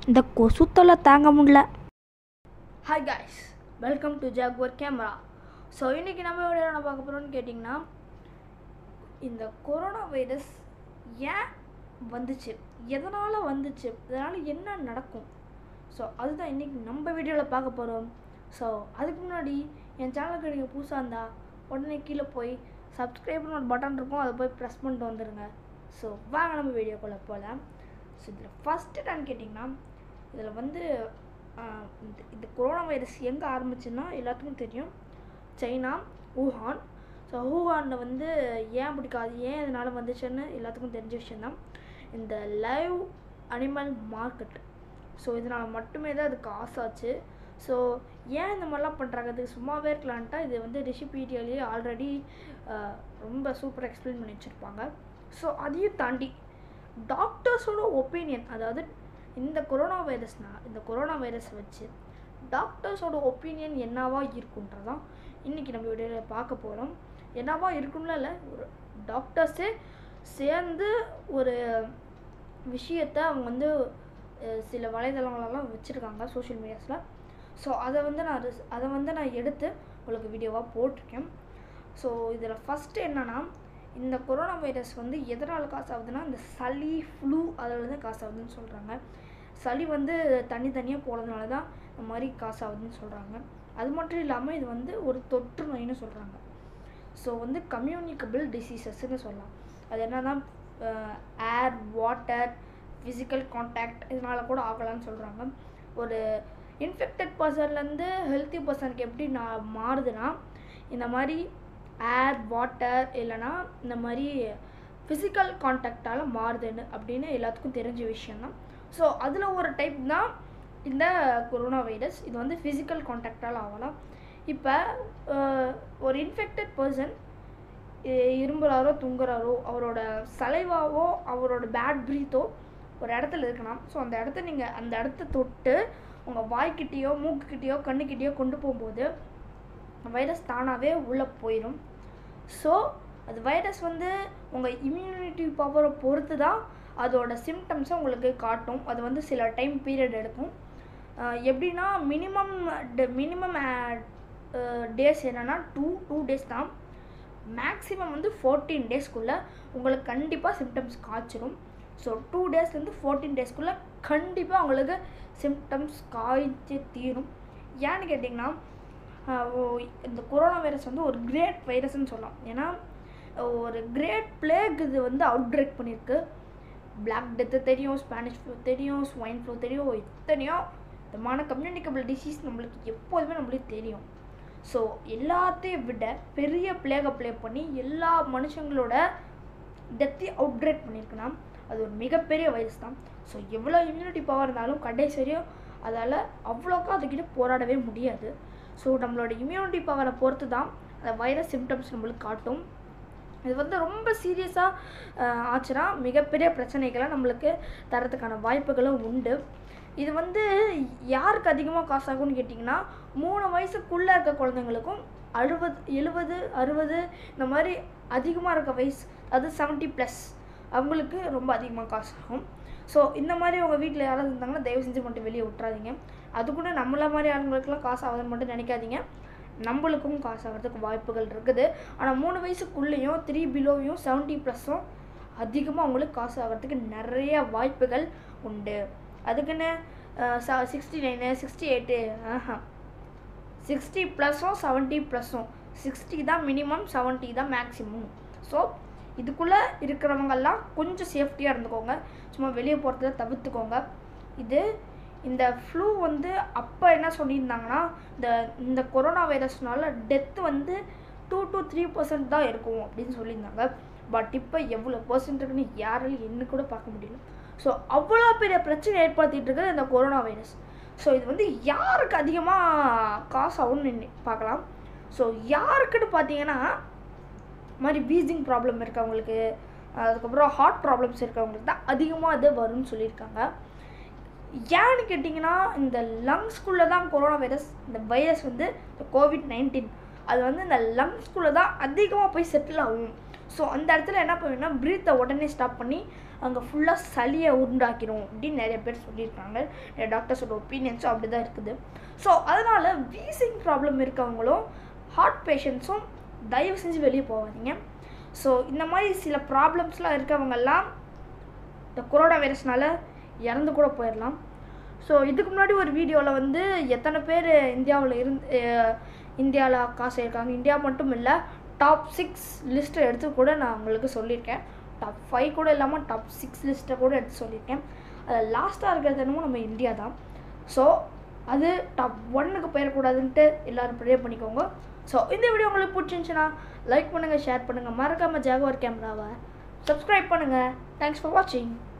இந்த கொசு தொல்லை தாங்க முடியல hi guys welcome to Jaguar camera so இன்றைக்கி நம்ம வீடியோ என்ன பார்க்க போகிறோம்னு கேட்டிங்கன்னா இந்த கொரோனா வைரஸ் ஏன் வந்துச்சு எதனால் வந்துச்சு இதனால் என்ன நடக்கும் ஸோ அதுதான் இன்றைக்கி நம்ம வீடியோவில் பார்க்க போகிறோம் ஸோ அதுக்கு முன்னாடி என் சேனலுக்கு நீங்கள் புதுசாக இருந்தால் உடனே கீழே போய் சப்ஸ்கிரைப்னு ஒரு பட்டன் இருக்கும் அதை போய் ப்ரெஸ் பண்ணிட்டு வந்துடுங்க ஸோ வாங்க நம்ம வீடியோக்குள்ளே போகலாம் ஸோ இதில் ஃபஸ்ட்டு என்னன்னு கேட்டிங்கன்னா இதில் வந்து ஆஹ், இந்த இந்த கொரோனா வைரஸ் எங்கே ஆரம்பிச்சுன்னா எல்லாத்துக்கும் தெரியும் சைனா ஊஹான் ஸோ ஊஹானில் வந்து ஏன் பிடிக்காது ஏன் இதனால் வந்துச்சுன்னு எல்லாத்துக்கும் தெரிஞ்ச விஷயந்தான் இந்த லைவ் அனிமல் மார்க்கெட் ஸோ இதனால் மட்டுமே தான் அது காசாச்சு ஸோ ஏன் இந்த மாதிரிலாம் பண்ணுறாங்க அதுக்கு சும்மாவே இருக்கலான்ட்டா இது வந்து ரிஷிபீடியாலேயே ஆல்ரெடி ரொம்ப சூப்பராக எக்ஸ்பிளைன் பண்ணி வச்சுருப்பாங்க ஸோ அதையும் தாண்டி டாக்டர்ஸோட ஒப்பீனியன் அதாவது இந்த கொரோனா வைரஸ்னா இந்த கொரோனா வைரஸை வச்சு டாக்டர்ஸோட ஒப்பீனியன் என்னவா இருக்குன்றதான் இன்றைக்கி நம்ம வீடியோவில் பார்க்க போகிறோம் என்னவா இருக்கும்ல இல்லை ஒரு டாக்டர்ஸே சேர்ந்து ஒரு விஷயத்தை அவங்க வந்து அஹ், சில வலைதளங்களெல்லாம் வச்சுருக்காங்க சோஷியல் மீடியாஸில் ஸோ அதை வந்து நான் ரிஸ்- அதை வந்து நான் எடுத்து உங்களுக்கு வீடியோவாக போட்டிருக்கேன் ஸோ இதில் ஃபஸ்ட்டு என்னென்னா இந்த கொரோனா வைரஸ் வந்து எதனால் காசு ஆகுதுன்னா இந்த சளி ஃப்ளூ அதில் தான் காசு ஆகுதுன்னு சொல்கிறாங்க சளி வந்து தனித்தனியாக போகிறதுனால தான் இந்த மாதிரி காசு ஆகுதுன்னு சொல்கிறாங்க அது மட்டும் இல்லாமல் இது வந்து ஒரு தொற்று நோயின்னு சொல்கிறாங்க ஸோ வந்து கம்யூனிகபிள் டிசீசஸ்ன்னு சொல்லலாம் அது என்னன்னா ஏர் வாட்டர் ஃபிசிக்கல் காண்டாக்ட் இதனால் கூட ஆகலாம்னு சொல்கிறாங்க ஒரு இன்ஃபெக்டட் பர்சன்லேருந்து ஹெல்த்தி பர்சனுக்கு எப்படி நான் மாறுதுன்னா இந்த மாதிரி ஏர் வாட்டர் இல்லைன்னா இந்த மாதிரி ஃபிசிக்கல் காண்டாக்டால் மாறுதுன்னு அப்படின்னு எல்லாத்துக்கும் தெரிஞ்ச விஷயம்தான் ஸோ அதில் ஒரு டைப் தான் இந்த கொரோனா வைரஸ் இது வந்து ஃபிசிக்கல் காண்டாக்டால் ஆகலாம் இப்போ ஒரு இன்ஃபெக்டட் பர்சன் இரும்புறாரோ துங்குறாரோ அவரோட சலைவாவோ அவரோட பேட் ப்ரீத்தோ ஒரு இடத்துல இருக்கலாம் ஸோ அந்த இடத்த நீங்கள் அந்த இடத்த தொட்டு உங்கள் வாய்க்கிட்டேயோ மூக்குக்கிட்டேயோ கண்ணுக்கிட்டேயோ கொண்டு போகும்போது வைரஸ் தானாகவே உள்ளே போயிடும் ஸோ அது வைரஸ் வந்து உங்கள் இம்யூனிட்டி பவரை பொறுத்து தான் அதோட சிம்டம்ஸை உங்களுக்கு காட்டும் அது வந்து சில டைம் பீரியட் எடுக்கும் அஹ் எப்படின்னா மினிமம் மினிமம் டேஸ் என்னென்னா டூ டூ டேஸ் தான் மேக்ஸிமம் வந்து ஃபோர்டீன் டேஸ்க்குள்ளே உங்களுக்கு கண்டிப்பாக சிம்டம்ஸ் காய்ச்சிரும் ஸோ டூ டேஸ்லேருந்து ஃபோர்டீன் டேஸ்க்குள்ளே கண்டிப்பாக உங்களுக்கு சிம்டம்ஸ் காய்ச்சி தீரும் ஏன்னு கேட்டிங்கன்னா ஆஹ் ஓ- இந்த கொரோனா வைரஸ் வந்து ஒரு கிரேட் வைரஸ்னு சொல்லலாம் ஏன்னா ஒரு கிரேட் பிளேக் இது வந்து அவுட் பிரேக் பண்ணியிருக்கு பிளாக் டெத்து தெரியும் ஸ்பானிஷ் ஃப்ளூ தெரியும் ஸ்வைன் ஃப்ளூ தெரியும் இத்தனையோ விதமான கம்யூனிகபிள் டிசீஸ் நம்மளுக்கு எப்போதுமே நம்மளுக்கு தெரியும் ஸோ எல்லாத்தையும் விட பெரிய பிளேகை ப்ளே பண்ணி எல்லா மனுஷங்களோட டெத்தையும் அவுட் பிரேக் பண்ணியிருக்குன்னா அது ஒரு மிகப்பெரிய வைரஸ் தான் ஸோ எவ்வளோ இம்யூனிட்டி பவர் இருந்தாலும் கடைசி வரையும் அதால் அவ்வளோக்கா அதுக்கிட்ட போராடவே முடியாது ஸோ நம்மளோட இம்யூனிட்டி பவரை பொறுத்து தான் அந்த வைரஸ் சிம்டம்ஸ் நம்மளுக்கு காட்டும் இது வந்து ரொம்ப சீரியஸாக ஆச்சுன்னா மிகப்பெரிய பிரச்சனைகளை நம்மளுக்கு தரத்துக்கான வாய்ப்புகளும் உண்டு இது வந்து யாருக்கு அதிகமாக காசாகும்னு கேட்டிங்கன்னா மூணு வயசுக்குள்ளே இருக்க குழந்தைங்களுக்கும் அறுபது எழுபது அறுபது இந்த மாதிரி அதிகமாக இருக்க வயசு அது செவன்ட்டி ப்ளஸ் அவங்களுக்கு ரொம்ப அதிகமாக காசு ஆகும் ஸோ இந்த மாதிரி உங்கள் வீட்டில் யாராவது இருந்தாங்கன்னா தயவு செஞ்சு மட்டும் வெளியே விட்றாதீங்க அது கூட நம்மள மாதிரி ஆளுங்களுக்குலாம் காசு ஆகுதுன்னு மட்டும் நினைக்காதீங்க நம்மளுக்கும் காசு ஆகிறதுக்கு வாய்ப்புகள் இருக்குது ஆனால் மூணு வயசுக்குள்ளேயும் த்ரீ பிலோவையும் செவன்ட்டி ப்ளஸும் அதிகமாக அவங்களுக்கு காசு ஆகிறதுக்கு நிறைய வாய்ப்புகள் உண்டு அதுக்குன்னு சிக்ஸ்டி நைனு சிக்ஸ்டி எயிட்டு ஆஹா சிக்ஸ்டி ப்ளஸும் செவன்ட்டி ப்ளஸும் சிக்ஸ்டி தான் மினிமம் செவன்ட்டி தான் மேக்ஸிமம் ஸோ இதுக்குள்ளே இருக்கிறவங்கெல்லாம் கொஞ்சம் சேஃப்டியாக இருந்துக்கோங்க சும்மா வெளியே போகிறத தவிர்த்துக்கோங்க இது இந்த ஃப்ளூ வந்து அப்போ என்ன சொல்லியிருந்தாங்கன்னா இந்த இந்த கொரோனா வைரஸ்னால டெத்து வந்து டூ to த்ரீ பர்சன்ட் தான் இருக்கும் அப்படின்னு சொல்லியிருந்தாங்க பட் இப்போ எவ்வளோ பர்சன்ட் இருக்குன்னு யாராலையும் என்ன கூட பார்க்க முடியல ஸோ அவ்வளோ பெரிய பிரச்சனை ஏற்படுத்திட்டு இருக்குது இந்த கொரோனா வைரஸ் ஸோ இது வந்து யாருக்கு அதிகமாக காசு ஆகும்னு நின்னு பார்க்கலாம் ஸோ யாருக்குன்னு பார்த்தீங்கன்னா இது மாதிரி வீசிங் ப்ராப்ளம் இருக்கவங்களுக்கு அதுக்கப்புறம் ஹார்ட் ப்ராப்ளம்ஸ் இருக்கவங்களுக்கு தான் அதிகமாக இது வரும்னு சொல்லியிருக்காங்க ஏன்னு கேட்டிங்கன்னா இந்த லங்ஸ்குள்ளே தான் கொரோனா வைரஸ் இந்த வைரஸ் வந்து இந்த கோவிட் நைன்டீன் அது வந்து இந்த லங்ஸ்குள்ளே தான் அதிகமாக போய் செட்டில் ஆகும் ஸோ அந்த இடத்துல என்ன பண்ணுன்னா ப்ரீத்தை உடனே ஸ்டாப் பண்ணி அங்கே ஃபுல்லாக சளியை உண்டாக்கிடும் அப்படின்னு நிறைய பேர் சொல்லியிருக்காங்க நிறைய டாக்டர்ஸோட ஒப்பீனியன்ஸும் அப்படி தான் இருக்குது ஸோ அதனால் வீசிங் ப்ராப்ளம் இருக்கவங்களும் ஹார்ட் பேஷண்ட்ஸும் தயவு செஞ்சு வெளியே போகாதீங்க ஸோ இந்த மாதிரி சில ப்ராப்ளம்ஸ்லாம் இருக்கவங்கெல்லாம் இந்த கொரோனா வைரஸ்னால இறந்து கூட போயிடலாம் ஸோ இதுக்கு முன்னாடி ஒரு வீடியோவில் வந்து எத்தனை பேர் இந்தியாவில் இருந்து இந்தியாவில் காசு இருக்காங்க இந்தியா மட்டும் இல்லை டாப் சிக்ஸ் லிஸ்ட்டை எடுத்து கூட நான் உங்களுக்கு சொல்லியிருக்கேன் டாப் ஃபைவ் கூட இல்லாமல் டாப் சிக்ஸ் லிஸ்ட்டை கூட எடுத்து சொல்லியிருக்கேன் அதில் லாஸ்ட்டாக இருக்கிறது என்னமோ நம்ம இந்தியா தான் ஸோ அது டாப் ஒன்னுக்கு போயிடக்கூடாதுன்ட்டு எல்லோரும் ப்ரே பண்ணிக்கோங்க ஸோ இந்த வீடியோ உங்களுக்கு பிடிச்சிருந்துச்சுன்னா லைக் பண்ணுங்கள் ஷேர் பண்ணுங்கள் மறக்காமல் ஜாகுவார் கேமராவை சப்ஸ்கிரைப் பண்ணுங்கள் தேங்க்ஸ் ஃபார் வாட்சிங்